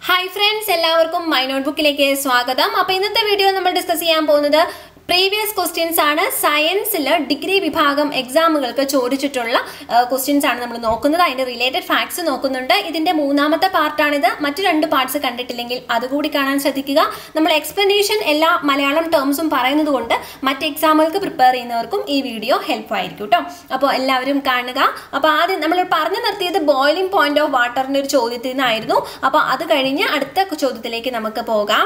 Hi friends എല്ലാവർക്കും my നോട്ട്ബുക്കിലേക്ക് സ്വാഗതം അപ്പോൾ ഇന്നത്തെ വീഡിയോ നമ്മൾ ഡിസ്കസ് ചെയ്യാൻ പോകുന്നത് പ്രീവിയസ് ക്വസ്റ്റ്യൻസ് ആണ് സയൻസിൽ ഡിഗ്രി വിഭാഗം എക്സാമുകൾക്ക് ചോദിച്ചിട്ടുള്ള ക്വസ്റ്റ്യൻസ് ആണ് നമ്മൾ നോക്കുന്നത് അതിന്റെ റിലേറ്റഡ് ഫാക്ട്സ് നോക്കുന്നുണ്ട് ഇതിന്റെ മൂന്നാമത്തെ പാർട്ടാണിത് മറ്റു രണ്ട് പാർട്സ് കണ്ടിട്ടില്ലെങ്കിൽ അതുകൂടി കാണാൻ ശ്രദ്ധിക്കുക നമ്മൾ എക്സ്പ്ലനേഷൻ എല്ലാ മലയാളം ടേംസും പറയുന്നത് കൊണ്ട് മറ്റ് എക്സാമുകൾക്ക് പ്രിപ്പയർ ചെയ്യുന്നവർക്കും ഈ വീഡിയോ ഹെൽപ്പ് ആയിരിക്കും കേട്ടോ അപ്പോൾ എല്ലാവരും കാണുക അപ്പോൾ ആദ്യം നമ്മൾ പറഞ്ഞു നിർത്തിയത് ബോയിലിംഗ് പോയിന്റ് ഓഫ് വാട്ടറിന്റെ ഒരു ചോദ്യത്തിൽ നിന്നായിരുന്നു അപ്പോൾ അത് കഴിഞ്ഞ് അടുത്ത ചോദ്യത്തിലേക്ക് നമുക്ക് പോകാം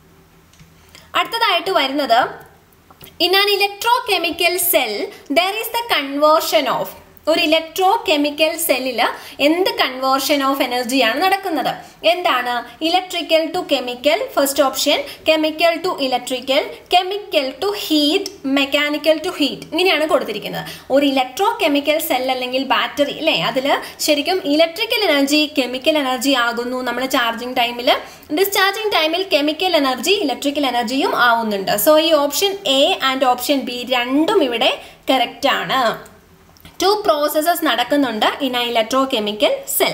അടുത്തതായിട്ട് വരുന്നത് in an electrochemical cell there is the conversion of ഒരു ഇലക്ട്രോ കെമിക്കൽ സെല്ലിൽ എന്ത് കൺവേർഷൻ ഓഫ് എനർജിയാണ് നടക്കുന്നത് എന്താണ് electrical to chemical first option chemical to electrical chemical to heat mechanical to heat ഇങ്ങനെയാണ് കൊടുത്തിരിക്കുന്നത് ഒരു ഇലക്ട്രോ കെമിക്കൽ സെൽ അല്ലെങ്കിൽ ബാറ്ററി അല്ലേ അതിൽ ശരിക്കും ഇലക്ട്രിക്കൽ എനർജി കെമിക്കൽ എനർജി ആകുന്നു നമ്മൾ ചാർജിങ് ടൈമിൽ ഡിസ്ചാർജിങ് ടൈമിൽ കെമിക്കൽ എനർജി ഇലക്ട്രിക്കൽ എനർജിയും ആവുന്നുണ്ട് സോ ഈ option A and option B രണ്ടും ഇവിടെ കറക്റ്റ് ആണ് ടു പ്രോസസ്സസ് നടക്കുന്നുണ്ട് in a electrochemical cell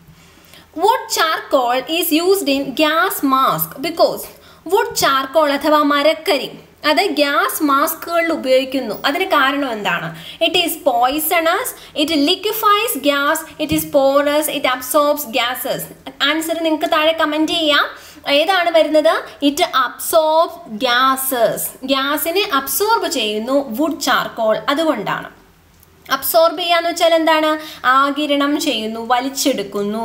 wood charcoal is used in gas mask because wood charcoal അഥവാ മരക്കരി അത് ഗ്യാസ് മാസ്കുകളിൽ ഉപയോഗിക്കുന്നു അതിന് കാരണം എന്താണ് it is poisonous it liquefies gas it is porous it absorbs gases answer നിങ്ങൾക്ക് താഴെ കമൻറ്റ് ചെയ്യാം ഏതാണ് വരുന്നത് ഇറ്റ് അബ്സോർബ് ഗ്യാസസ് ഗ്യാസിനെ അബ്സോർബ് ചെയ്യുന്നു വുഡ് ചാർക്കോൾ അതുകൊണ്ടാണ് അബ്സോർബ് ചെയ്യാന്ന് വെച്ചാൽ എന്താണ് ആകിരണം ചെയ്യുന്നു വലിച്ചെടുക്കുന്നു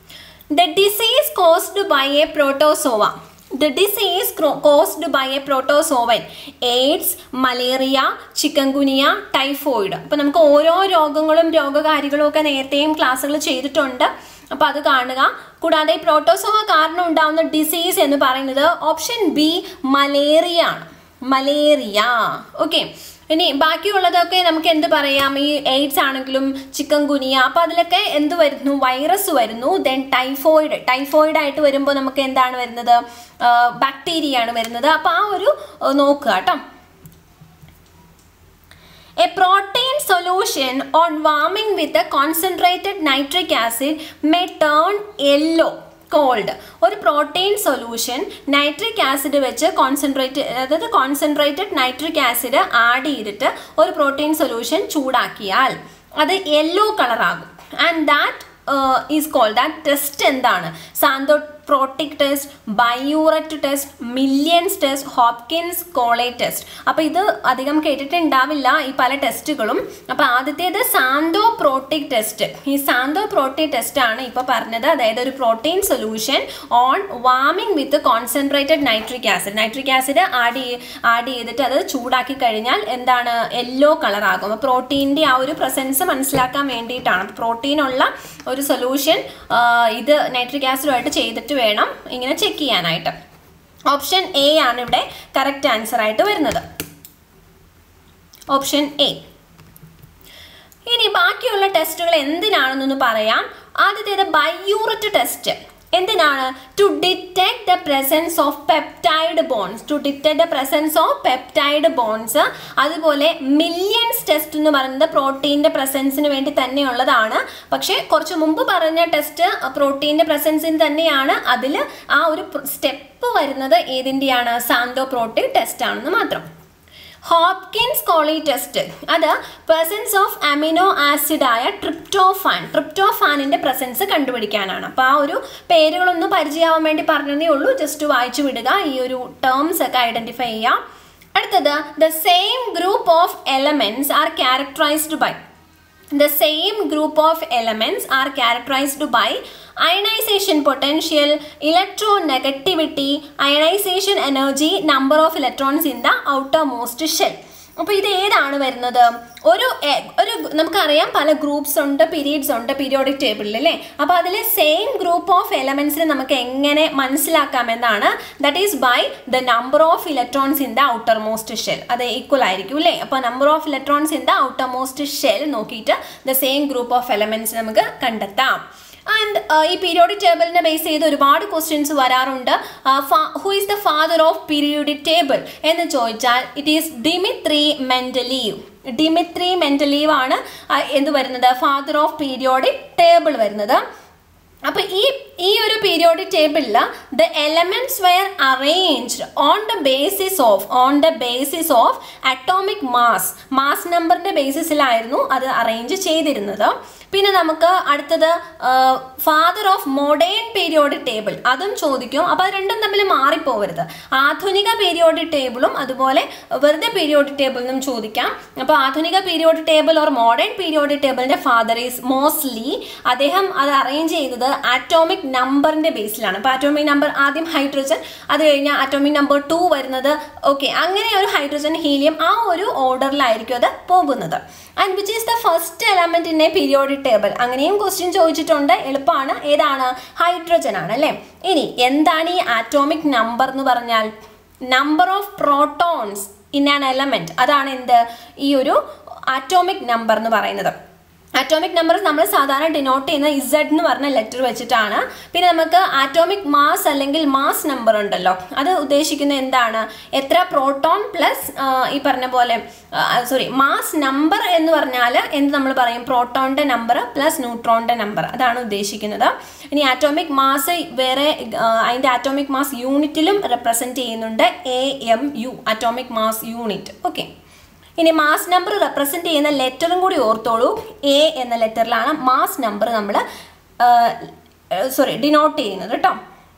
the disease caused by a protozoa the disease caused by a protozoan AIDS malaria chikungunya typhoid അപ്പോൾ നമുക്ക് ഓരോ രോഗങ്ങളും രോഗകാരികളും ഒക്കെ നേരത്തെയും ക്ലാസ്സുകൾ ചെയ്തിട്ടുണ്ട് അപ്പോൾ അത് കാണുക കൂടാതെ പ്രോട്ടോസോവ കാരണം ഉണ്ടാകുന്ന ഡിസീസ് എന്ന് പറയുന്നത് ഓപ്ഷൻ ബി മലേറിയ ആണ് മലേറിയ ഓക്കെ ഇനി ബാക്കിയുള്ളതൊക്കെ നമുക്ക് എന്ത് പറയാം ഈ എയ്ഡ്സ് ആണെങ്കിലും ചിക്കൻ ഗുനിയ അപ്പോൾ അതിലൊക്കെ എന്ത് വരുന്നു വൈറസ് വരുന്നു ദെൻ ടൈഫോയിഡ് ടൈഫോയിഡ് ആയിട്ട് വരുമ്പോൾ നമുക്ക് എന്താണ് വരുന്നത് ബാക്ടീരിയ ആണ് വരുന്നത് അപ്പോൾ ആ ഒരു നോക്കുക കേട്ടോ A protein solution on warming with a concentrated nitric acid may turn yellow called ഒരു പ്രോട്ടീൻ സൊല്യൂഷൻ നൈട്രിക് ആസിഡ് വെച്ച് കോൺസെൻട്രേറ്റ് അതായത് കോൺസെൻട്രേറ്റഡ് നൈട്രിക് ആസിഡ് ആഡ് ചെയ്തിട്ട് ഒരു പ്രോട്ടീൻ സൊല്യൂഷൻ ചൂടാക്കിയാൽ അത് യെല്ലോ കളറാകും and that is called that test എന്താണ് xanthoproteic test biuret test Millon's test Hopkins Cole test അപ്പോൾ ഇത് അധികം കേട്ടിട്ടുണ്ടാവില്ല ഈ പല ടെസ്റ്റുകളും അപ്പോൾ ആദ്യത്തേത് സാന്തോ പ്രോട്ടിക് ടെസ്റ്റ് ഈ സാന്തോ പ്രോട്ടിക് ടെസ്റ്റ് ആണ് ഇപ്പോൾ പറഞ്ഞത് അതായത് ഒരു protein solution on warming with concentrated nitric acid nitric acid add add ചെയ്തിട്ട് അത് ചൂടാക്കി കഴിഞ്ഞാൽ എന്താണ് യെല്ലോ കളറാകും അപ്പോൾ പ്രോട്ടീൻ്റെ ആ ഒരു പ്രസൻസ് മനസ്സിലാക്കാൻ വേണ്ടിയിട്ടാണ് പ്രോട്ടീൻ ഉള്ള ഒരു സൊല്യൂഷൻ ഇത് നൈട്രിക് ആസിഡുമായിട്ട് ചെയ്തിട്ട് വേണം ഇങ്ങനെ ചെക്ക് ചെയ്യാനായിട്ട് ഓപ്ഷൻ എ ആണ് ഇവിടെ കറക്റ്റ് ആൻസർ ആയിട്ട് വരുന്നത് ഓപ്ഷൻ എ ഇനി ബാക്കിയുള്ള ടെസ്റ്റുകൾ എന്തിനാണെന്നൊന്ന് പറയാം ആദ്യത്തേത് ബയൂറിറ്റ് ടെസ്റ്റ് എന്തിനാണ് to detect the presence of peptide bonds to detect the presence of peptide bonds അതുപോലെ മില്യൺസ് ടെസ്റ്റ് എന്ന് പറയുന്നത് പ്രോട്ടീൻ്റെ പ്രസൻസിന് വേണ്ടി തന്നെയുള്ളതാണ് പക്ഷേ കുറച്ച് മുമ്പ് പറഞ്ഞ ടെസ്റ്റ് പ്രോട്ടീൻ്റെ പ്രസൻസിന് തന്നെയാണ് അതിൽ ആ ഒരു സ്റ്റെപ്പ് വരുന്നത് ഏതിൻ്റെയാണ് സാന്തോ പ്രോട്ടീൻ ടെസ്റ്റ് ആണെന്ന് മാത്രം ഹോപ്കിൻസ് കോളി ടെസ്റ്റ് അത് പ്രസൻസ് ഓഫ് അമിനോ ആസിഡായ ട്രിപ്റ്റോഫാൻ ട്രിപ്റ്റോഫാനിൻ്റെ പ്രസൻസ് കണ്ടുപിടിക്കാനാണ് അപ്പോൾ ആ ഒരു പേരുകളൊന്ന് പരിചയമാവാൻ വേണ്ടി പറഞ്ഞതേ ഉള്ളൂ ജസ്റ്റ് വായിച്ചു വിടുക ഈ ഒരു ടേംസ് ഒക്കെ ഐഡൻറ്റിഫൈ ചെയ്യാം അടുത്തത് the same group of elements are characterized by the same group of elements are characterized by ionization potential, electronegativity, ionization energy, number of electrons in the outermost shell. അപ്പോൾ ഇത് ഏതാണ് വരുന്നത് ഒരു ഒരു നമുക്കറിയാം പല ഗ്രൂപ്പ്സ് ഉണ്ട് പീരീഡ്സ് ഉണ്ട് പീരിയോഡിക് ടേബിളിൽ അല്ലേ അപ്പോൾ അതിൽ സെയിം ഗ്രൂപ്പ് ഓഫ് എലമെൻസിനെ നമുക്ക് എങ്ങനെ മനസ്സിലാക്കാമെന്നാണ് that is by the number of electrons in the outermost shell അത് ഈക്വൽ ആയിരിക്കും അല്ലേ അപ്പോൾ number of electrons in the outermost shell നോക്കിയിട്ട് the same group of elements നമുക്ക് കണ്ടെത്താം ആൻഡ് ഈ പീരിയോഡിക് ടേബിളിനെ ബേസ് ചെയ്ത് ഒരുപാട് ക്വസ്റ്റ്യൻസ് വരാറുണ്ട് who is the father of periodic table എന്ന് ചോദിച്ചാൽ it is Dmitri Mendeleev Dmitri Mendeleev ആണ് എന്ത് വരുന്നത് ഫാദർ ഓഫ് പീരിയോഡിക് ടേബിൾ വരുന്നത് അപ്പൊ ഈ ഈ ഒരു പീരിയോഡിക് ടേബിളിൽ the elements were arranged on the basis of on the basis of atomic mass mass നമ്പറിന്റെ ബേസിസിലായിരുന്നു അത് അറേഞ്ച് ചെയ്തിരുന്നത് പിന്നെ നമുക്ക് അടുത്തത് father of modern periodic table അതും ചോദിക്കും അപ്പോൾ അത് രണ്ടും തമ്മിൽ മാറിപ്പോവരുത് ആധുനിക പീരിയോഡിക് ടേബിളും അതുപോലെ വെറുതെ പീരിയോഡിക് ടേബിളിനും ചോദിക്കാം അപ്പോൾ ആധുനിക periodic table or modern periodic ടേബിളിന്റെ ഫാദർ ഈസ് മോസ്റ്റ്ലി അദ്ദേഹം അത് അറേഞ്ച് ചെയ്തത് ആറ്റോമിക് നമ്പറിന്റെ ബേസിലാണ് അപ്പോൾ ആറ്റോമിക് നമ്പർ ആദ്യം ഹൈഡ്രജൻ അത് കഴിഞ്ഞാൽ ആറ്റോമിക് നമ്പർ ടു വരുന്നത് ഓക്കെ അങ്ങനെ ഒരു ഹൈഡ്രജൻ ഹീലിയം ആ ഒരു ഓർഡറിലായിരിക്കും അത് പോകുന്നത് and which is the first element in a periodic table അങ്ങനെയും ക്വസ്റ്റ്യൻ ചോദിച്ചിട്ടുണ്ട് എളുപ്പമാണ് ഏതാണ് ഹൈഡ്രജൻ ആണ് അല്ലേ ഇനി എന്താണ് ഈ ആറ്റോമിക് നമ്പർ എന്ന് പറഞ്ഞാൽ number of protons in an element അതാണ് എന്ത് ഈ ഒരു ആറ്റോമിക് നമ്പർ എന്ന് പറയുന്നത് ആറ്റോമിക് നമ്പർ നമ്മൾ സാധാരണ ഡിനോട്ട് ചെയ്യുന്ന ഇസഡ് എന്ന് പറഞ്ഞ ലെറ്റർ വെച്ചിട്ടാണ് പിന്നെ നമുക്ക് ആറ്റോമിക് മാസ് അല്ലെങ്കിൽ മാസ് നമ്പർ ഉണ്ടല്ലോ അത് ഉദ്ദേശിക്കുന്നത് എന്താണ് എത്ര പ്രോട്ടോൺ പ്ലസ് ഈ പറഞ്ഞ പോലെ സോറി മാസ് നമ്പർ എന്ന് പറഞ്ഞാൽ എന്ത് നമ്മൾ പറയും പ്രോട്ടോണിൻ്റെ നമ്പർ പ്ലസ് ന്യൂട്രോണിൻ്റെ നമ്പർ അതാണ് ഉദ്ദേശിക്കുന്നത് ഇനി ആറ്റോമിക് മാസ് വേറെ അതിൻ്റെ ആറ്റോമിക് മാസ് യൂണിറ്റിലും റെപ്രസെൻറ്റ് ചെയ്യുന്നുണ്ട് A M U atomic mass unit okay ഇനി മാസ് നമ്പർ റെപ്രസെൻറ്റ് ചെയ്യുന്ന ലെറ്ററും കൂടി ഓർത്തോളൂ എ എന്ന ലെറ്ററിലാണ് മാസ് നമ്പർ നമ്മൾ സോറി ഡിനോട്ട് ചെയ്യുന്നത് കേട്ടോ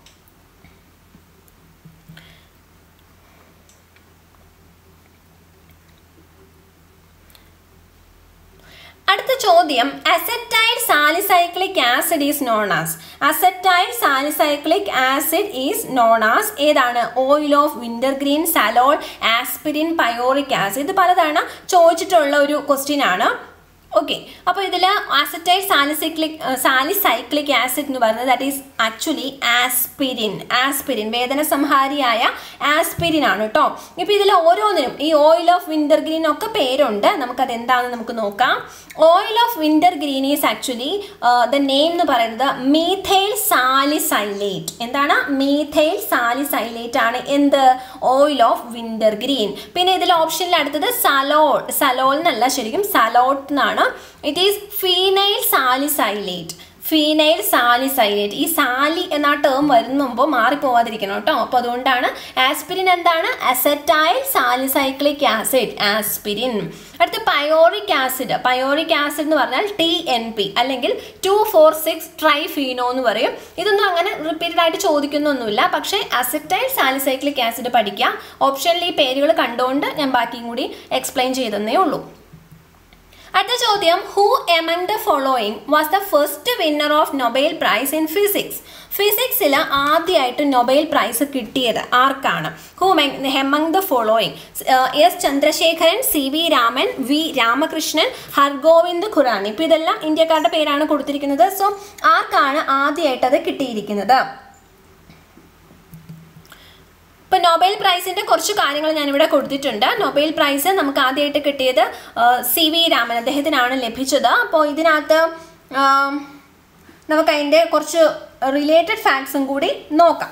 അടുത്ത ചോദ്യം acetyl salicylic acid is known as acetyl salicylic acid is known as ഏതാണ് oil of wintergreen salol aspirin picric acid ഇത് പലതവണ ചോദിച്ചിട്ടുള്ള ഒരു ക്വസ്റ്റ്യൻ ആണ് ഓക്കെ അപ്പോൾ ഇതിൽ ആസറ്റൈൽ സാലിസൈക്ലിക് സാലിസൈക്ലിക് ആസിഡ് എന്ന് പറയുന്നത് that is actually aspirin aspirin വേദന സംഹാരിയായ ആസ്പിരിൻ ആണ് കേട്ടോ ഇപ്പോൾ ഇതിൽ ഓരോന്നിനും ഈ ഓയിൽ ഓഫ് വിന്റർ ഗ്രീൻ ഒക്കെ പേരുണ്ട് നമുക്കത് എന്താണെന്ന് നമുക്ക് നോക്കാം oil of wintergreen is actually the name എന്ന് പറയുന്നത് മീഥൈൽ സാലിസൈലേറ്റ് എന്താണ് മീഥൈൽ സാലിസൈലേറ്റ് ആണ് എന്ത് ഓയിൽ ഓഫ് വിന്റർ ഗ്രീൻ പിന്നെ ഇതിൽ ഓപ്ഷനിൽ അടുത്തത് സലോൾ സലോൾ എന്നല്ല ശരിക്കും സലോട്ട് എന്നാണ് it is phenyl salicylate phenyl salicylate ഈ സാലി എന്ന ടേം വരുമ്പോൾ മാറിപ്പോവാതിരിക്കണം കേട്ടോ അപ്പോൾ അതുകൊണ്ടാണ് ആസ്പിരിൻ എന്താണ് അസറ്റൈൽ സാലിസൈക്ലിക് ആസിഡ് ആസ്പിരിൻ അടുത്ത പയോറിക് ആസിഡ് പയോറിക് ആസിഡ് എന്ന് പറഞ്ഞാൽ ടി എൻ പി അല്ലെങ്കിൽ ടു ഫോർ സിക്സ് ട്രൈഫീനോ എന്ന് പറയും ഇതൊന്നും അങ്ങനെ റിപ്പീറ്റഡ് ആയിട്ട് ചോദിക്കുന്നൊന്നുമില്ല പക്ഷേ അസറ്റൈൽ സാലിസൈക്ലിക് ആസിഡ് പഠിക്കുക ഓപ്ഷനിൽ ഈ പേരുകൾ കണ്ടുകൊണ്ട് ഞാൻ ബാക്കിയും കൂടി എക്സ്പ്ലെയിൻ ചെയ്തെന്നേ ഉള്ളൂ അടുത്ത ചോദ്യം who among the following was the first winner of Nobel prize in physics ഫിസിക്സിൽ ആദ്യമായിട്ട് നൊബേൽ പ്രൈസ് കിട്ടിയത് ആർക്കാണ് who among the following S Chandrasekharan C V Raman V Ramakrishnan Hargobind Khorana ഇപ്പോൾ ഇതെല്ലാം ഇന്ത്യക്കാരുടെ പേരാണ് കൊടുത്തിരിക്കുന്നത് സോ ആർക്കാണ് ആദ്യമായിട്ട് അത് കിട്ടിയിരിക്കുന്നത് ഇപ്പോൾ നൊബേൽ പ്രൈസിൻ്റെ കുറച്ച് കാര്യങ്ങൾ ഞാനിവിടെ കൊടുത്തിട്ടുണ്ട് നൊബേൽ പ്രൈസ് നമുക്ക് ആദ്യമായിട്ട് കിട്ടിയത് സി വി രാമൻ അദ്ദേഹത്തിനാണ് ലഭിച്ചത് അപ്പോൾ ഇതിനകത്ത് നമുക്ക് അതിൻ്റെ കുറച്ച് റിലേറ്റഡ് ഫാക്ട്സും കൂടി നോക്കാം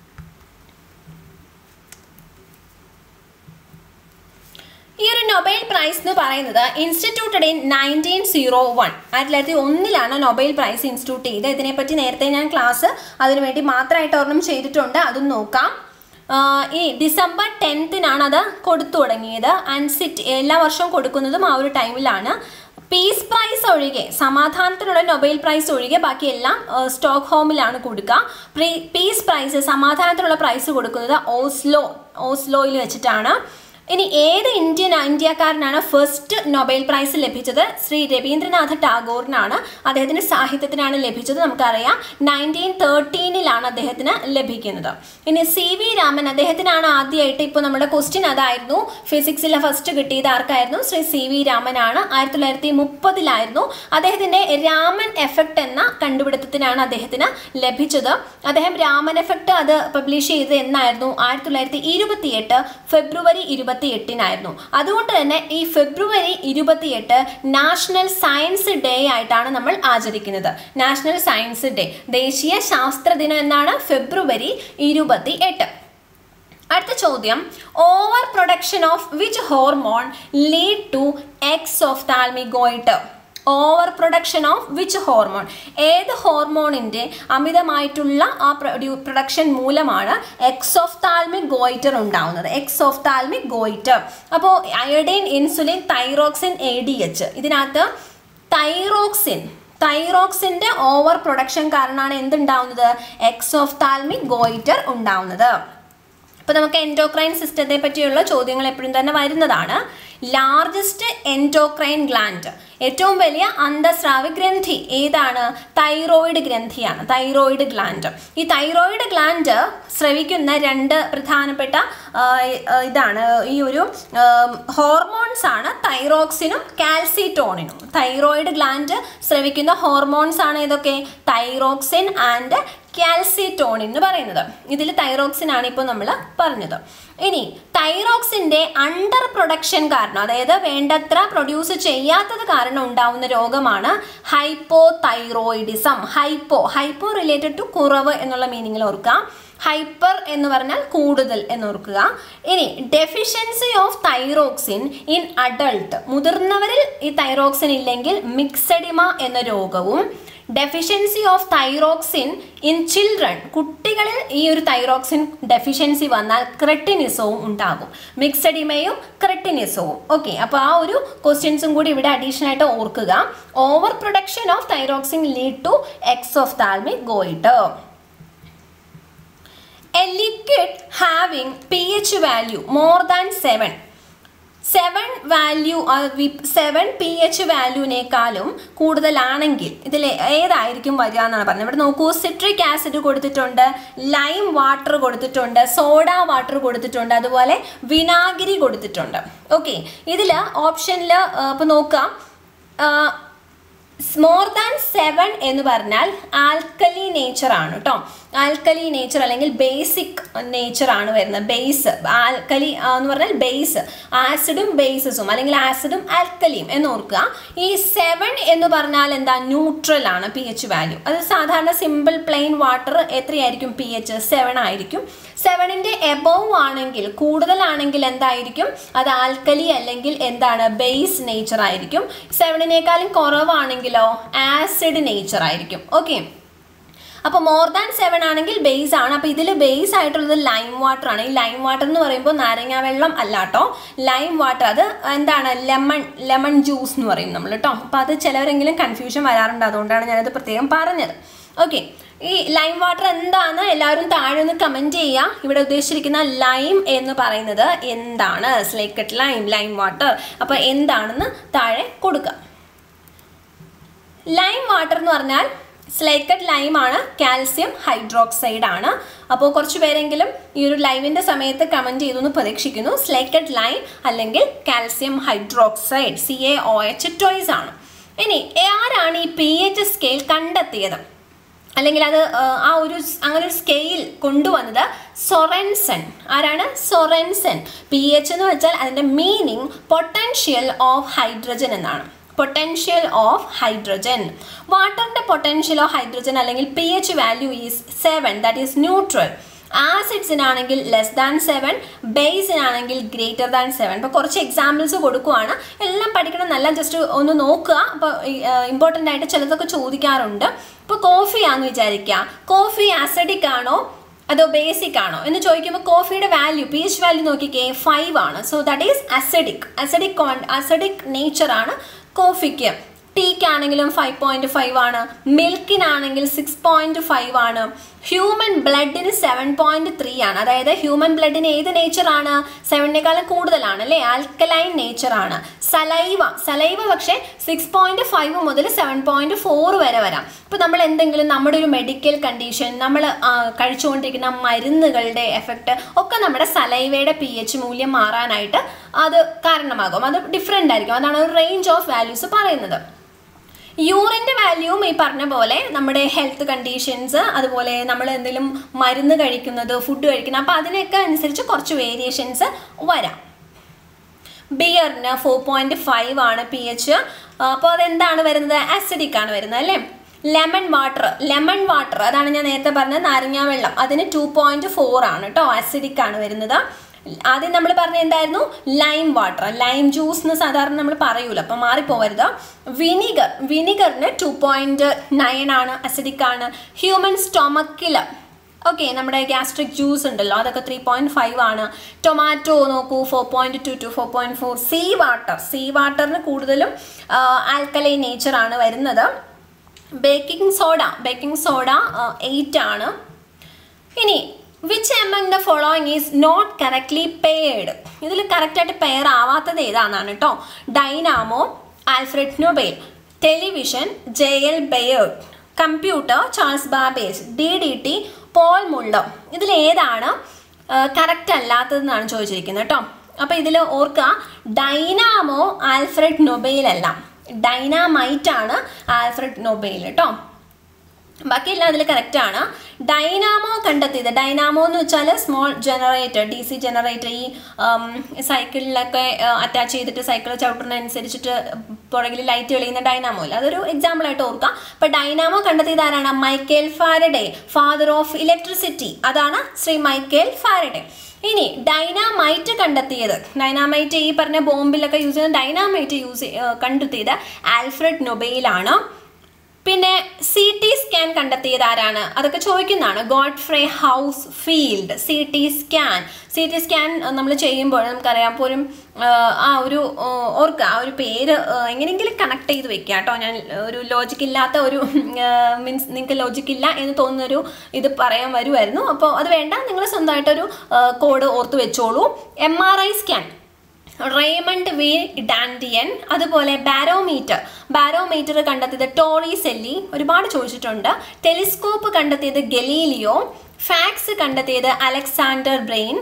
ഈ ഒരു നൊബേൽ പ്രൈസ് എന്ന് പറയുന്നത് instituted in nineteen zero one ആയിരത്തി തൊള്ളായിരത്തി ഒന്നിലാണ് നൊബേൽ പ്രൈസ് ഇൻസ്റ്റിറ്റ്യൂട്ട് ചെയ്തത് ഇതിനെപ്പറ്റി നേരത്തെ ഞാൻ ക്ലാസ് അതിനുവേണ്ടി മാത്രമായിട്ട് ഒരെണ്ണം ചെയ്തിട്ടുണ്ട് അതും നോക്കാം ഈ ഡിസംബർ ടെൻത്തിനാണ് അത് കൊടുത്തു തുടങ്ങിയത് ആൻഡ് സിറ്റ് എല്ലാ വർഷവും കൊടുക്കുന്നതും ആ ഒരു ടൈമിലാണ് പീസ് പ്രൈസ് ഒഴികെ സമാധാനത്തിനുള്ള നൊബേൽ പ്രൈസ് ഒഴികെ ബാക്കി എല്ലാം സ്റ്റോക്ക് ഹോമിലാണ് കൊടുക്കുക പ്രീ പീസ് പ്രൈസ് സമാധാനത്തിനുള്ള പ്രൈസ് കൊടുക്കുന്നത് ഓസ്ലോ ഓസ്ലോയിൽ വെച്ചിട്ടാണ് ഇനി ഏത് ഇന്ത്യൻ ഇന്ത്യക്കാരനാണ് ഫസ്റ്റ് നൊബേൽ പ്രൈസ് ലഭിച്ചത് ശ്രീ രവീന്ദ്രനാഥ ടാഗോറിനാണ് അദ്ദേഹത്തിന് സാഹിത്യത്തിനാണ് ലഭിച്ചത് നമുക്കറിയാം നയൻറ്റീൻ തേർട്ടീനിലാണ് അദ്ദേഹത്തിന് ലഭിക്കുന്നത് ഇനി സി വി രാമൻ അദ്ദേഹത്തിനാണ് ആദ്യമായിട്ട് ഇപ്പോൾ നമ്മുടെ ക്വസ്റ്റ്യൻ അതായിരുന്നു ഫിസിക്സിലെ ഫസ്റ്റ് കിട്ടിയത് ആർക്കായിരുന്നു ശ്രീ സി വി രാമനാണ് ആയിരത്തി തൊള്ളായിരത്തി മുപ്പതിലായിരുന്നു അദ്ദേഹത്തിൻ്റെ രാമൻ എഫക്റ്റ് എന്ന കണ്ടുപിടുത്തത്തിനാണ് അദ്ദേഹത്തിന് ലഭിച്ചത് അദ്ദേഹം രാമൻ എഫക്റ്റ് അത് പബ്ലിഷ് ചെയ്തത് എന്നായിരുന്നു ആയിരത്തി തൊള്ളായിരത്തി ഇരുപത്തിയെട്ട് ഫെബ്രുവരി ഇരുപത്തി എട്ടിനായിരുന്നു അതുകൊണ്ട് തന്നെ ഈ ഫെബ്രുവരി ഇരുപത്തിയെട്ട് നാഷണൽ സയൻസ് ഡേ ആയിട്ടാണ് നമ്മൾ ആചരിക്കുന്നത് നാഷണൽ സയൻസ് ഡേ ദേശീയ ശാസ്ത്ര ദിനം എന്നാണ് ഫെബ്രുവരി ഇരുപത്തി എട്ട് അടുത്ത ചോദ്യം over production of which hormone lead to exophthalmic over production of which hormone ഏത് ഹോർമോണിൻ്റെ അമിതമായിട്ടുള്ള ആ പ്രൊഡക്ഷൻ മൂലമാണ് എക്സോഫ്താൽമിക് ഗോയിറ്റർ ഉണ്ടാവുന്നത് എക്സോഫ്താൽമിക് ഗോയിറ്റർ അപ്പോൾ iodine insulin thyroxine A D H ഇതിനകത്ത് തൈറോക്സിൻ തൈറോക്സിൻ്റെ ഓവർ പ്രൊഡക്ഷൻ കാരണമാണ് എന്തുണ്ടാവുന്നത് എക്സോഫ്താൽമിക് ഗോയിറ്റർ ഉണ്ടാവുന്നത് അപ്പോൾ നമുക്ക് എൻഡോക്രൈൻ സിസ്റ്റത്തെ പറ്റിയുള്ള ചോദ്യങ്ങൾ എപ്പോഴും തന്നെ വരുന്നതാണ് ലാർജസ്റ്റ് എൻഡോക്രൈൻ ഗ്ലാൻഡ് ഏറ്റവും വലിയ അന്തസ്രാവി ഗ്രന്ഥി ഏതാണ് തൈറോയിഡ് ഗ്രന്ഥിയാണ് തൈറോയിഡ് ഗ്ലാൻഡ് ഈ തൈറോയിഡ് ഗ്ലാൻഡ് സ്രവിക്കുന്ന രണ്ട് പ്രധാനപ്പെട്ട ആ, ഇതാണ് ഈ ഒരു ഹോർമോൺസ് ആണ് തൈറോക്സിനും കാൽസിറ്റോണിനും തൈറോയിഡ് ഗ്ലാൻഡ് സ്രവിക്കുന്ന ഹോർമോൺസ് ആണ് ഏതൊക്കെ തൈറോക്സിൻ ആൻഡ് കാൽസിറ്റോണിൻ എന്ന് പറയുന്നത് ഇതിൽ തൈറോക്സിൻ ആണ് ഇപ്പോൾ നമ്മൾ പറഞ്ഞത് ഇനി തൈറോക്സിന്റെ അണ്ടർ പ്രൊഡക്ഷൻ കാരണം അതായത് വേണ്ടത്ര പ്രൊഡ്യൂസ് ചെയ്യാത്തത് കാരണം ഉണ്ടാവുന്ന രോഗമാണ് hypothyroidism hypo hypo related to കുറവ് എന്നുള്ള മീനിങ്ങിൽ ഓർക്കുക ഹൈപ്പർ എന്ന് പറഞ്ഞാൽ കൂടുതൽ എന്ന് ഓർക്കുക ഇനി deficiency of thyroxine in adult മുതിർന്നവരിൽ ഈ തൈറോക്സിൻ ഇല്ലെങ്കിൽ മിക്സഡിമ എന്ന രോഗവും deficiency of thyroxine in children കുട്ടികളിൽ ഈ ഒരു തൈറോക്സിൻ ഡെഫിഷ്യൻസി വന്നാൽ ക്രെട്ടിനിസവും ഉണ്ടാകും മിക്സഡിമയും ക്രെട്ടിനിസവും ഓക്കെ അപ്പോൾ ആ ഒരു ക്വസ്റ്റ്യൻസും കൂടി ഇവിടെ അഡീഷണൽ ആയിട്ട് ഓർക്കുക over production of thyroxine lead to exophthalmic goitre a liquid having P H value more than seven seven value seven P H വാല്യൂവിനേക്കാളും കൂടുതലാണെങ്കിൽ ഇതിൽ ഏതായിരിക്കും വരിക എന്നാണ് പറഞ്ഞത് ഇവിടെ നോക്കൂ സിട്രിക് ആസിഡ് കൊടുത്തിട്ടുണ്ട് ലൈം വാട്ടർ കൊടുത്തിട്ടുണ്ട് സോഡ വാട്ടർ കൊടുത്തിട്ടുണ്ട് അതുപോലെ വിനാഗിരി കൊടുത്തിട്ടുണ്ട് ഓക്കെ ഇതിൽ ഓപ്ഷനിൽ ഇപ്പോൾ നോക്കാം മോർ ദാൻ സെവൻ എന്ന് പറഞ്ഞാൽ ആൽക്കലി നേച്ചർ ആണ് കേട്ടോ ആൽക്കലി നേച്ചർ അല്ലെങ്കിൽ ബേസിക് നേച്ചർ ആണ് വരുന്നത് ബേസ് ആൽക്കലി എന്ന് പറഞ്ഞാൽ ബേസ് ആസിഡും ബേസസും അല്ലെങ്കിൽ ആസിഡും ആൽക്കലിയും എന്ന് ഓർക്കുക ഈ സെവൻ എന്ന് പറഞ്ഞാൽ എന്താ ന്യൂട്രൽ ആണ് പി എച്ച് വാല്യൂ അത് സാധാരണ സിമ്പിൾ പ്ലെയിൻ വാട്ടർ എത്രയായിരിക്കും പി എച്ച് സെവൻ ആയിരിക്കും സെവനിൻ്റെ എബോവ് ആണെങ്കിൽ കൂടുതലാണെങ്കിൽ എന്തായിരിക്കും അത് ആൽക്കലി അല്ലെങ്കിൽ എന്താണ് ബേസ് നേച്ചർ ആയിരിക്കും സെവനിനേക്കാളും കുറവാണെങ്കിലോ ആസിഡ് നേച്ചർ ആയിരിക്കും ഓക്കെ അപ്പോൾ മോർ ദാൻ സെവൻ ആണെങ്കിൽ ബേസ് ആണ് അപ്പോൾ ഇതിൽ ബേസ് ആയിട്ടുള്ളത് ലൈം വാട്ടർ ആണ് ഈ ലൈം വാട്ടർ എന്ന് പറയുമ്പോൾ നാരങ്ങ വെള്ളം അല്ല കേട്ടോ ലൈം വാട്ടർ അത് എന്താണ് ലെമൺ ലെമൺ ജ്യൂസ് എന്ന് പറയും നമ്മൾ കേട്ടോ അപ്പോൾ അത് ചിലവരെങ്കിലും കൺഫ്യൂഷൻ വരാറുണ്ട് അതുകൊണ്ടാണ് ഞാനത് പ്രത്യേകം പറഞ്ഞത് ഓക്കെ ഈ ലൈം വാട്ടർ എന്താണ് എല്ലാവരും താഴെ ഒന്ന് കമൻറ്റ് ചെയ്യുക ഇവിടെ ഉദ്ദേശിച്ചിരിക്കുന്ന ലൈം എന്ന് പറയുന്നത് എന്താണ് സ്ലേക്കറ്റ് ലൈം ലൈം വാട്ടർ അപ്പോൾ എന്താണെന്ന് താഴെ കൊടുക്കുക ലൈം വാട്ടർ എന്ന് പറഞ്ഞാൽ സ്ലേക്കഡ് ലൈം ആണ് കാൽസ്യം ഹൈഡ്രോക്സൈഡ് ആണ് അപ്പോൾ കുറച്ച് പേരെങ്കിലും ഈ ഒരു ലൈവിൻ്റെ സമയത്ത് കമൻറ്റ് ചെയ്തു എന്ന് പ്രതീക്ഷിക്കുന്നു സ്ലേക്കഡ് ലൈം അല്ലെങ്കിൽ calcium hydroxide C A O H twice ആണ് ഇനി ആരാണ് ഈ പി എച്ച് സ്കെയിൽ കണ്ടെത്തിയത് അല്ലെങ്കിൽ അത് ആ, ആ ഒരു സ് അങ്ങനെ ഒരു സ്കെയിൽ കൊണ്ടുവന്നത് സൊറൻസൺ ആരാണ് സൊറൻസൺ പി എച്ച് എന്ന് വെച്ചാൽ അതിൻ്റെ മീനിങ് പൊട്ടൻഷ്യൽ ഓഫ് ഹൈഡ്രജൻ എന്നാണ് പൊട്ടൻഷ്യൽ ഓഫ് ഹൈഡ്രജൻ വാട്ടറിൻ്റെ പൊട്ടൻഷ്യൽ ഓഫ് ഹൈഡ്രജൻ അല്ലെങ്കിൽ P H value is seven that is neutral ആസിഡ്സിനാണെങ്കിൽ ലെസ് ദാൻ സെവൻ ബേസിനാണെങ്കിൽ ഗ്രേറ്റർ ദാൻ സെവൻ ഇപ്പോൾ കുറച്ച് എക്സാമ്പിൾസ് കൊടുക്കുവാണ് എല്ലാം പഠിക്കണം നല്ല ജസ്റ്റ് ഒന്ന് നോക്കുക അപ്പോൾ ഇമ്പോർട്ടൻ്റ് ആയിട്ട് ചിലതൊക്കെ ചോദിക്കാറുണ്ട് ഇപ്പോൾ കോഫിയാന്ന് വിചാരിക്കുക കോഫി ആസിഡിക് ആണോ അതോ ബേസിക് ആണോ എന്ന് ചോദിക്കുമ്പോൾ കോഫിയുടെ വാല്യൂ പി എച്ച് വാല്യൂ നോക്കിക്കേ ഫൈവ് ആണ് so that is acidic acidic കോൺ അസിഡിക് നേച്ചർ ആണ് കോഫിക്ക് ടീക്ക് ആണെങ്കിലും ഫൈവ് പോയിന്റ് ഫൈവ് ആണ് മിൽക്കിനാണെങ്കിൽ സിക്സ് പോയിന്റ് ഫൈവ് ആണ് ഹ്യൂമൻ ബ്ലഡിന് സെവൻ പോയിന്റ് ത്രീ ആണ് അതായത് ഹ്യൂമൻ ബ്ലഡിന് ഏത് നേച്ചർ ആണ് സെവനേക്കാളും കൂടുതലാണ് അല്ലേ ആൽക്കലൈൻ നേച്ചർ ആണ് സലൈവ സലൈവ പക്ഷേ സിക്സ് പോയിന്റ് ഫൈവ് മുതൽ സെവൻ പോയിന്റ് ഫോർ വരെ വരാം ഇപ്പോൾ നമ്മൾ എന്തെങ്കിലും നമ്മുടെ ഒരു മെഡിക്കൽ കണ്ടീഷൻ നമ്മൾ കഴിച്ചുകൊണ്ടിരിക്കുന്ന മരുന്നുകളുടെ എഫക്റ്റ് ഒക്കെ നമ്മുടെ സലൈവയുടെ പി എച്ച് മൂല്യം മാറാനായിട്ട് അത് കാരണമാകും അത് ഡിഫറെൻ്റ് ആയിരിക്കും അതാണ് ഒരു റേഞ്ച് ഓഫ് വാല്യൂസ് പറയുന്നത് യൂറിൻ്റെ വാല്യൂവും ഈ പറഞ്ഞ പോലെ നമ്മുടെ ഹെൽത്ത് കണ്ടീഷൻസ് അതുപോലെ നമ്മൾ എന്തെങ്കിലും മരുന്ന് കഴിക്കുന്നത് ഫുഡ് കഴിക്കുന്നത് അപ്പോൾ അതിനൊക്കെ അനുസരിച്ച് കുറച്ച് വേരിയേഷൻസ് വരാം ബിയറിന് ഫോർ പോയിന്റ് ഫൈവ് ആണ് പി എച്ച് അപ്പോൾ അതെന്താണ് വരുന്നത് അസിഡിക് ആണ് വരുന്നത് അല്ലേ ലെമൺ വാട്ടർ ലെമൺ വാട്ടർ അതാണ് ഞാൻ നേരത്തെ പറഞ്ഞത് നാരങ്ങ വെള്ളം അതിന് ടു പോയിന്റ് ഫോർ ആണ് കേട്ടോ അസിഡിക് ആണ് വരുന്നത് ആദ്യം നമ്മൾ പറഞ്ഞ എന്തായിരുന്നു ലൈം വാട്ടർ ലൈം ജ്യൂസ് എന്ന് സാധാരണ നമ്മൾ പറയൂല അപ്പം മാറിപ്പോവരുത് വിനിഗർ വിനിഗറിന് ടു പോയിന്റ് നയൻ ആണ് അസിഡിക് ആണ് ഹ്യൂമൻ സ്റ്റൊമക്കിൽ ഓക്കെ നമ്മുടെ ഗ്യാസ്ട്രിക് ജ്യൂസ് ഉണ്ടല്ലോ അതൊക്കെ ത്രീ പോയിന്റ് ഫൈവ് ആണ് ടൊമാറ്റോ നോക്കൂ four point two two four point four sea water sea വാട്ടറിന് കൂടുതലും ആൽക്കലൈ നേച്ചർ ആണ് വരുന്നത് baking soda baking soda eight ആണ് ഇനി which among the following is not correctly paired ഇതിൽ കറക്റ്റായിട്ട് പെയർ ആവാത്തത് ഏതാണെന്നാണ് കേട്ടോ dynamo Alfred Nobel television J L ബെയേർഡ് computer Charles Babbage D D T Paul Muller ഇതിൽ ഏതാണ് കറക്റ്റ് അല്ലാത്തതെന്നാണ് ചോദിച്ചിരിക്കുന്നത് കേട്ടോ അപ്പോൾ ഇതിൽ ഓർക്കുക ഡൈനാമോ ആൽഫ്രഡ് നൊബേൽ അല്ല ഡൈനാമൈറ്റ് ആണ് ആൽഫ്രഡ് നൊബേൽ കേട്ടോ ബാക്കിയെല്ലാം അതിൽ കറക്റ്റ് ആണ് ഡൈനാമോ കണ്ടെത്തിയത് ഡൈനാമോ എന്ന് വെച്ചാൽ small generator D C generator ഈ സൈക്കിളിലൊക്കെ അറ്റാച്ച് ചെയ്തിട്ട് സൈക്കിൾ ചവിട്ടുന്നതനുസരിച്ചിട്ട് പുറകിൽ ലൈറ്റ് തെളിയുന്ന ഡൈനാമോ ഇല്ല അതൊരു എക്സാമ്പിൾ ആയിട്ട് ഓർക്കാം അപ്പൊ ഡൈനാമോ കണ്ടെത്തിയത് ആരാണ് Michael Faraday father of electricity അതാണ് ശ്രീ മൈക്കേൽ ഫാരഡേ ഇനി ഡൈനാമൈറ്റ് കണ്ടെത്തിയത് ഡൈനാമൈറ്റ് ഈ പറഞ്ഞ ബോംബിലൊക്കെ യൂസ് ചെയ്യുന്ന ഡൈനാമൈറ്റ് യൂസ് കണ്ടെത്തിയത് ആൽഫ്രഡ് നൊബെയിലാണ് പിന്നെ സി ടി സ്കാൻ കണ്ടെത്തിയത് ആരാണ് അതൊക്കെ ചോദിക്കുന്നതാണ് Godfrey Hounsfield C T scan C T scan നമ്മൾ ചെയ്യുമ്പോൾ നമുക്കറിയാം പോലും ആ ഒരു ഓർക്കുക ആ ഒരു പേര് എങ്ങനെയെങ്കിലും കണക്ട് ചെയ്ത് വെക്കുക കേട്ടോ ഞാൻ ഒരു ലോജിക് ഇല്ലാത്ത ഒരു മീൻസ് നിങ്ങൾക്ക് ലോജിക് ഇല്ല എന്ന് തോന്നുന്നൊരു ഇത് പറയാൻ വരുമായിരുന്നു അപ്പോൾ അത് വേണ്ട നിങ്ങൾ സ്വന്തമായിട്ടൊരു കോഡ് ഓർത്ത് വെച്ചോളൂ M R I scan Raymond V Damadian അതുപോലെ ബാരോമീറ്റർ ബാരോമീറ്റർ കണ്ടെത്തിയത് ടോറി സെല്ലി ഒരുപാട് ചോദിച്ചിട്ടുണ്ട് ടെലിസ്കോപ്പ് കണ്ടെത്തിയത് ഗലീലിയോ ഫാക്സ് കണ്ടെത്തിയത് അലക്സാണ്ടർ ബ്രെയിൻ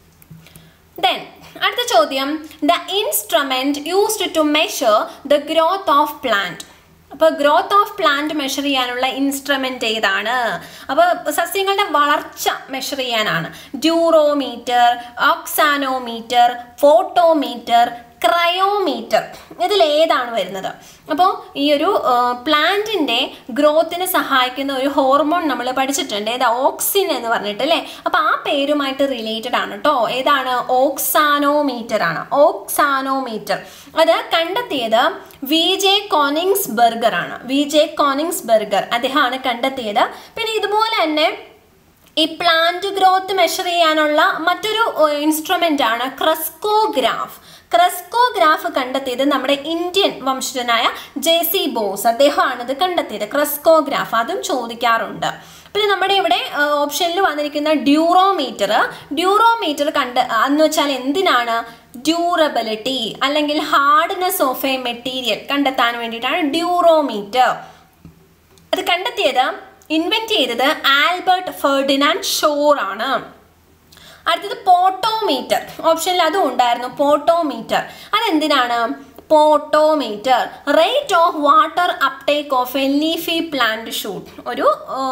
ദെൻ അടുത്ത ചോദ്യം the instrument used to measure the growth of plant അപ്പോൾ ഗ്രോത്ത് ഓഫ് പ്ലാന്റ് മെഷർ ചെയ്യാനുള്ള ഇൻസ്ട്രുമെൻ്റ് ഏതാണ് അപ്പോൾ സസ്യങ്ങളുടെ വളർച്ച മെഷർ ചെയ്യാനാണ് ഡ്യൂറോമീറ്റർ ഓക്സാനോമീറ്റർ ഫോട്ടോമീറ്റർ ക്രയോമീറ്റർ ഇതിൽ ഏതാണ് വരുന്നത് അപ്പോൾ ഈ ഒരു പ്ലാന്റിൻ്റെ ഗ്രോത്തിന് സഹായിക്കുന്ന ഒരു ഹോർമോൺ നമ്മൾ പഠിച്ചിട്ടുണ്ട് ഏതാ ഓക്സിൻ എന്ന് പറഞ്ഞിട്ട് അല്ലേ അപ്പോൾ ആ പേരുമായിട്ട് റിലേറ്റഡ് ആണ് കേട്ടോ ഏതാണ് ഓക്സാനോമീറ്റർ ആണ് ഓക്സാനോമീറ്റർ അത് കണ്ടെത്തിയത് വി ജെ കോണിങ്സ് ബർഗർ ആണ് വി ജെ കോണിങ്സ് ബർഗർ അദ്ദേഹമാണ് കണ്ടെത്തിയത് പിന്നെ ഇതുപോലെ തന്നെ ഈ പ്ലാന്റ് ഗ്രോത്ത് മെഷർ ചെയ്യാനുള്ള മറ്റൊരു ഇൻസ്ട്രുമെൻ്റ് ആണ് ക്രസ്കോഗ്രാഫ് ക്രസ്കോഗ്രാഫ് കണ്ടെത്തിയത് നമ്മുടെ ഇന്ത്യൻ വംശജനായ ജെ സി ബോസ് അദ്ദേഹമാണ് ഇത് കണ്ടെത്തിയത് ക്രസ്കോഗ്രാഫ് അതും ചോദിക്കാറുണ്ട് പിന്നെ നമ്മുടെ ഇവിടെ ഓപ്ഷനിൽ വന്നിരിക്കുന്ന ഡ്യൂറോമീറ്റർ ഡ്യൂറോമീറ്റർ കണ്ട് എന്ന് വെച്ചാൽ എന്തിനാണ് ഡ്യൂറബിലിറ്റി അല്ലെങ്കിൽ ഹാർഡ്നെസ് ഓഫ് എ മെറ്റീരിയൽ കണ്ടെത്താൻ വേണ്ടിയിട്ടാണ് ഡ്യൂറോമീറ്റർ അത് കണ്ടെത്തിയത് ഇൻവെന്റ് ചെയ്തത് ആൽബർട്ട് ഫെർഡിനാൻഡ് ഷോർ ആണ് അടുത്തത് പോട്ടോമീറ്റർ ഓപ്ഷനിൽ അതും ഉണ്ടായിരുന്നു പോട്ടോമീറ്റർ അതെന്തിനാണ് potometer rate of water uptake of a leafy plant shoot ഒരു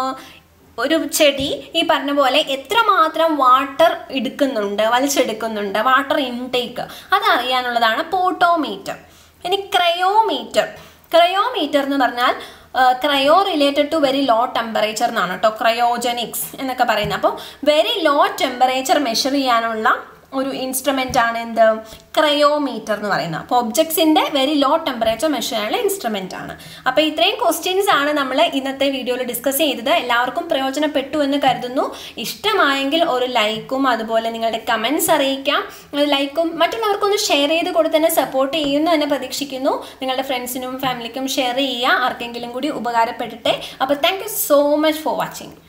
ഒരു ചെടി ഈ പറഞ്ഞ പോലെ എത്രമാത്രം വാട്ടർ എടുക്കുന്നുണ്ട് വലിച്ചെടുക്കുന്നുണ്ട് വാട്ടർ ഇൻടേക്ക് അതറിയാനുള്ളതാണ് പോട്ടോമീറ്റർ ഇനി ക്രയോമീറ്റർ ക്രയോമീറ്റർ എന്ന് പറഞ്ഞാൽ cryo related to very low temperature എന്നാണ് കേട്ടോ ക്രയോജനിക്സ് എന്നൊക്കെ പറയുന്നത് അപ്പോൾ വെരി ലോ ടെമ്പറേച്ചർ മെഷർ ചെയ്യാനുള്ള ഒരു ഇൻസ്ട്രുമെൻ്റ് ആണ് എന്ത് ക്രയോമീറ്റർ എന്ന് പറയുന്നത് അപ്പോൾ ഒബ്ജക്ട്സിൻ്റെ വെരി ലോ ടെമ്പറേച്ചർ മെഷർ ചെയ്യാനുള്ള ഇൻസ്ട്രുമെൻ്റ് ആണ് അപ്പോൾ ഇത്രയും ക്വസ്റ്റ്യൻസ് ആണ് നമ്മൾ ഇന്നത്തെ വീഡിയോയിൽ ഡിസ്കസ് ചെയ്തത് എല്ലാവർക്കും പ്രയോജനപ്പെട്ടു എന്ന് കരുതുന്നു ഇഷ്ടമായെങ്കിൽ ഒരു ലൈക്കും അതുപോലെ നിങ്ങളുടെ കമൻസ് അറിയിക്കാം ലൈക്കും മറ്റുള്ളവർക്കൊന്ന് ഷെയർ ചെയ്ത് കൊടുത്ത് തന്നെ സപ്പോർട്ട് ചെയ്യുന്നു എന്ന് പ്രതീക്ഷിക്കുന്നു നിങ്ങളുടെ ഫ്രണ്ട്സിനും ഫാമിലിക്കും ഷെയർ ചെയ്യുക ആർക്കെങ്കിലും കൂടി ഉപകാരപ്പെടട്ടെ അപ്പോൾ thank so much for watching